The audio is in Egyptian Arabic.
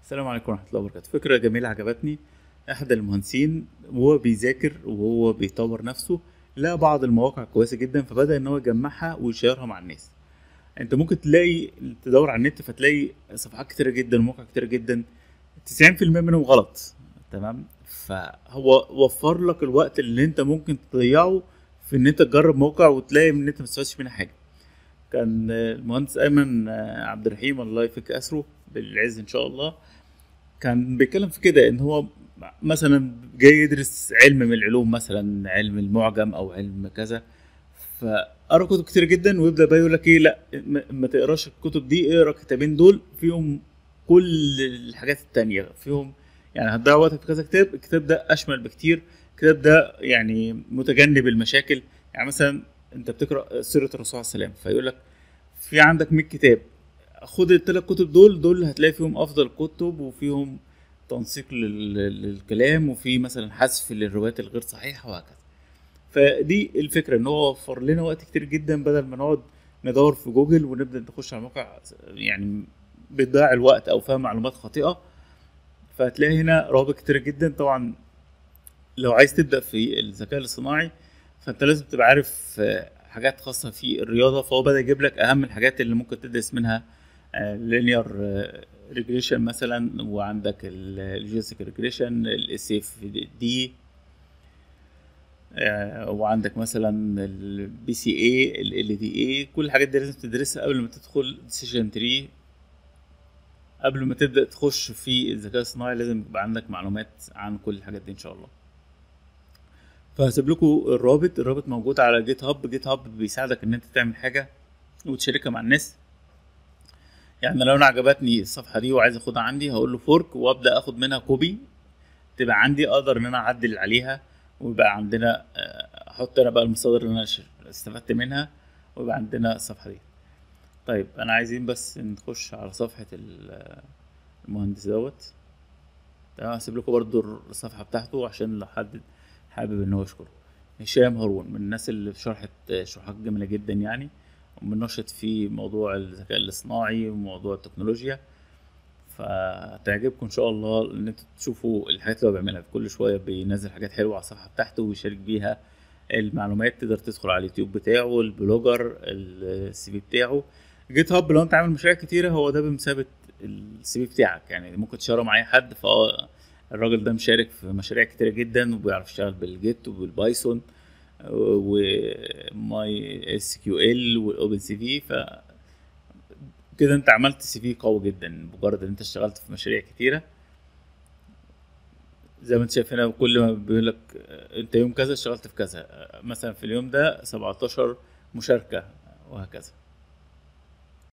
السلام عليكم ورحمة الله وبركاته فكرة جميلة عجبتني أحد المهندسين وهو بيذاكر وهو بيطور نفسه لقى بعض المواقع كويسة جدا فبدأ إن هو يجمعها ويشيرها مع الناس أنت ممكن تلاقي تدور على النت فتلاقي صفحات كتيرة جدا ومواقع كتيرة جدا 90% منهم غلط تمام فهو وفر لك الوقت اللي انت ممكن تضيعه في ان انت تجرب موقع وتلاقي ان انت ما تستفادش منها حاجه كان المهندس ايمن عبد الرحيم الله يفك اسره بالعز ان شاء الله كان بيتكلم في كده ان هو مثلا جاي يدرس علم من العلوم مثلا علم المعجم او علم كذا فقرا كتب كتير جدا ويبدا بقى يقول لك ايه لا ما- ما تقراش الكتب دي اقرا الكتابين دول فيهم كل الحاجات التانية فيهم يعني هتضيع وقتك في كذا كتاب الكتاب ده اشمل بكتير الكتاب ده يعني متجنب المشاكل يعني مثلا انت بتقرا سيره الرسول عليه السلام فيقول لك في عندك 100 كتاب خد الثلاث كتب دول دول هتلاقي فيهم افضل كتب وفيهم تنسيق لل- للكلام وفي مثلا حذف للروايات الغير صحيحه وهكذا فدي الفكره ان هو وفر لنا وقت كتير جدا بدل ما نقعد ندور في جوجل ونبدا نخش على موقع يعني بتضيع الوقت او فيها معلومات خاطئه فهتلاقي هنا روابط كتير جدا طبعا لو عايز تبدا في الذكاء الاصطناعي فانت لازم تبقى عارف آه، حاجات خاصه في الرياضه فهو بدا يجيب لك اهم الحاجات اللي ممكن تدرس منها لينير ريجريشن مثلا وعندك الجيوسيك ريجريشن الاس اف دي وعندك مثلا البي سي اي ال دي اي كل الحاجات دي لازم تدرسها قبل ما تدخل ديسيجن تري قبل ما تبدا تخش في الذكاء الصناعي لازم يبقى عندك معلومات عن كل الحاجات دي ان شاء الله فهسيب لكم الرابط الرابط موجود على جيت هاب جيت هاب بيساعدك ان انت تعمل حاجه وتشاركها مع الناس يعني لو انا عجبتني الصفحه دي وعايز اخدها عندي هقول له فورك وابدا اخد منها كوبي تبقى عندي اقدر ان انا اعدل عليها ويبقى عندنا آه، احط انا بقى المصادر اللي انا ش- استفدت منها ويبقى عندنا الصفحه دي طيب انا عايزين بس نخش على صفحه ال- المهندس دوت تمام هسيب لكم برضو الصفحه بتاعته عشان لو حد حابب ان هو يشكره هشام هارون من الناس اللي شرحت شروحات جميله جدا يعني ومن نشط في موضوع الذكاء الاصطناعي وموضوع التكنولوجيا فتعجبكم ان شاء الله ان انتوا تشوفوا الحاجات اللي هو بيعملها كل شويه بينزل حاجات حلوه على الصفحه بتاعته ويشارك بيها المعلومات تقدر تدخل على اليوتيوب بتاعه البلوجر السي في بتاعه جيت هاب لو انت عامل مشاريع كتيره هو ده بمثابه السي في بتاعك يعني ممكن تشاره مع اي حد فاه الراجل ده مشارك في مشاريع كتيره جدا وبيعرف يشتغل بالجيت وبالبايثون وماي اس كيو ال والاوبن سي في ف كده انت عملت سي في قوي جدا مجرد ان انت اشتغلت في مشاريع كتيره زي ما انت شايف هنا كل ما بيقول لك انت يوم كذا اشتغلت في كذا مثلا في اليوم ده 17 مشاركه وهكذا